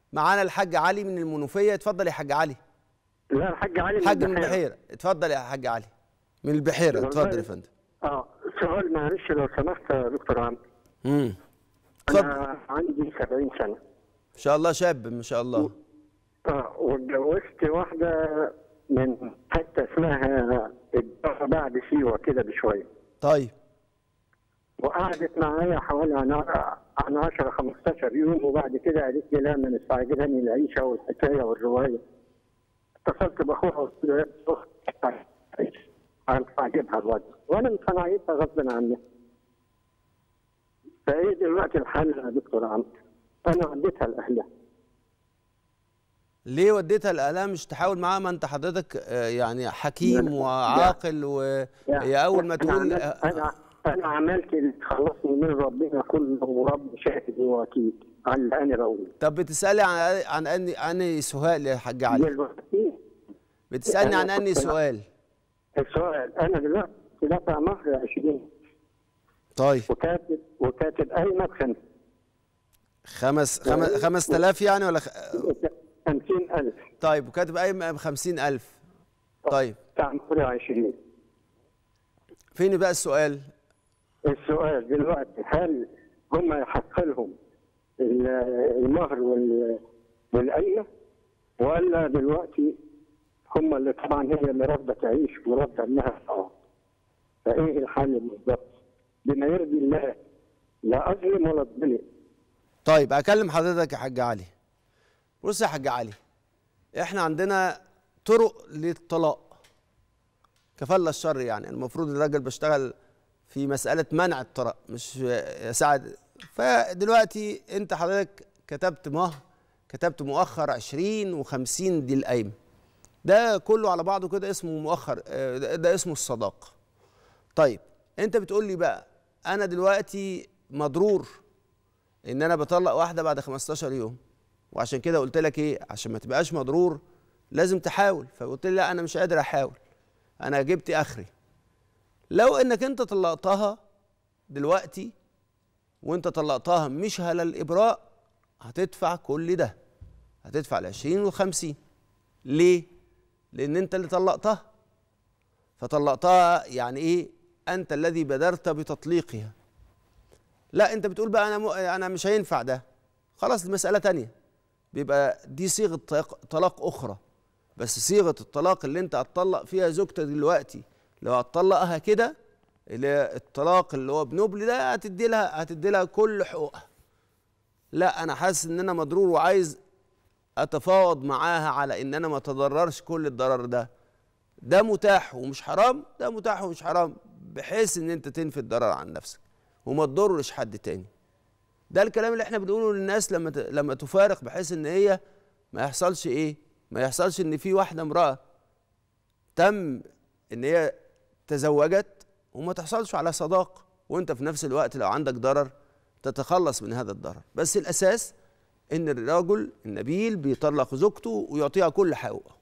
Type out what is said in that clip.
معانا الحاج علي من المنوفيه اتفضل يا حاج علي لا الحاج علي من حاج من البحيرة. البحيره اتفضل يا حاج علي من البحيره والله- اتفضل يا فندم اه سؤال معلش لو سمحت يا دكتور عمرو امم اتفضل انا عندي 70 سنه ان شاء الله شاب ما شاء الله اه واتجوزت واحده من حته اسمها الدار بعد سيوه كده بشويه طيب وقعدت معايا حوالي عن عن 10 15 يوم وبعد كده قالت لي لا انا مستعجلاني العيشه والحكايه والروايه اتصلت باخوها وقلت له يا أخت، هتعجبها الوضع وانا مش هنعيشها غصب عني فايه دلوقتي الحل يا دكتور عمرو؟ انا وديتها لاهلها ليه وديتها لاهلها مش تحاول معاها ما انت حضرتك آه، يعني حكيم لا. وعاقل وهي اول ما أنا تقول عملت- انا انا عملت اللي خلصني من ربنا كله ورب شاهد واكيد على اللي انا بقوله طب بتسالي عن عن اني اني سؤال يا حاج علي دلوقتي بتسالني عن أنا اني كنت- سؤال السؤال انا دلوقتي دافع مهر 20 طيب وكاتب وكاتب قايمه بخمس خمس خمس 5000 يعني ولا خ... 50000 طيب وكاتب قايمه ب 50000 طيب بتاع مهر 20 فين بقى السؤال السؤال دلوقتي هل هم يحق لهم ال- المهر وال- والقايمه ولا دلوقتي هم اللي طبعا هي اللي رافضه تعيش ورافضه انها تقعد فايه الحل بالظبط؟ بما يرضي الله لا اظلم ولا اظلم طيب اكلم حضرتك يا حاج علي بص يا حاج علي احنا عندنا طرق للطلاق كفالة الشر يعني المفروض الراجل بيشتغل في مسألة منع الطلاق مش يساعد فدلوقتي انت حضرتك كتبت مهر كتبت مؤخر 20 و50 دي القايمة ده كله على بعضه كده اسمه مؤخر آه، ده ده اسمه الصداقة طيب انت بتقول لي بقى انا دلوقتي مضرور ان انا بطلق واحده بعد 15 يوم وعشان كده قلت لك ايه عشان ما تبقاش مضرور لازم تحاول فقلت لي لا انا مش قادر احاول انا جبت اخري لو انك انت طلقتها دلوقتي وانت طلقتها مش على الابراء هتدفع كل ده هتدفع ال 20 وال 50 ليه؟ لان انت اللي طلقتها فطلقتها يعني ايه انت الذي بادرت بتطليقها لا انت بتقول بقى انا م... انا مش هينفع ده خلاص دي مساله تانية بيبقى دي صيغه طلاق, طلاق اخرى بس صيغه الطلاق اللي انت هتطلق فيها زوجتك دلوقتي لو هتطلقها كده اللي هي الطلاق اللي هو بنبل ده هتدي لها هتدي لها كل حقوقها لا انا حاسس ان انا مضرور وعايز اتفاوض معاها على ان انا ما اتضررش كل الضرر ده ده متاح ومش حرام ده متاح ومش حرام بحيث ان انت تنفي الضرر عن نفسك وما تضرش حد تاني ده الكلام اللي احنا بنقوله للناس لما ت... لما تفارق بحيث ان هي ما يحصلش ايه ما يحصلش ان في واحده امراه تم ان هي تزوجت وما تحصلش على صداق وانت في نفس الوقت لو عندك ضرر تتخلص من هذا الضرر بس الاساس ان الرجل النبيل بيطلق زوجته ويعطيها كل حقوقها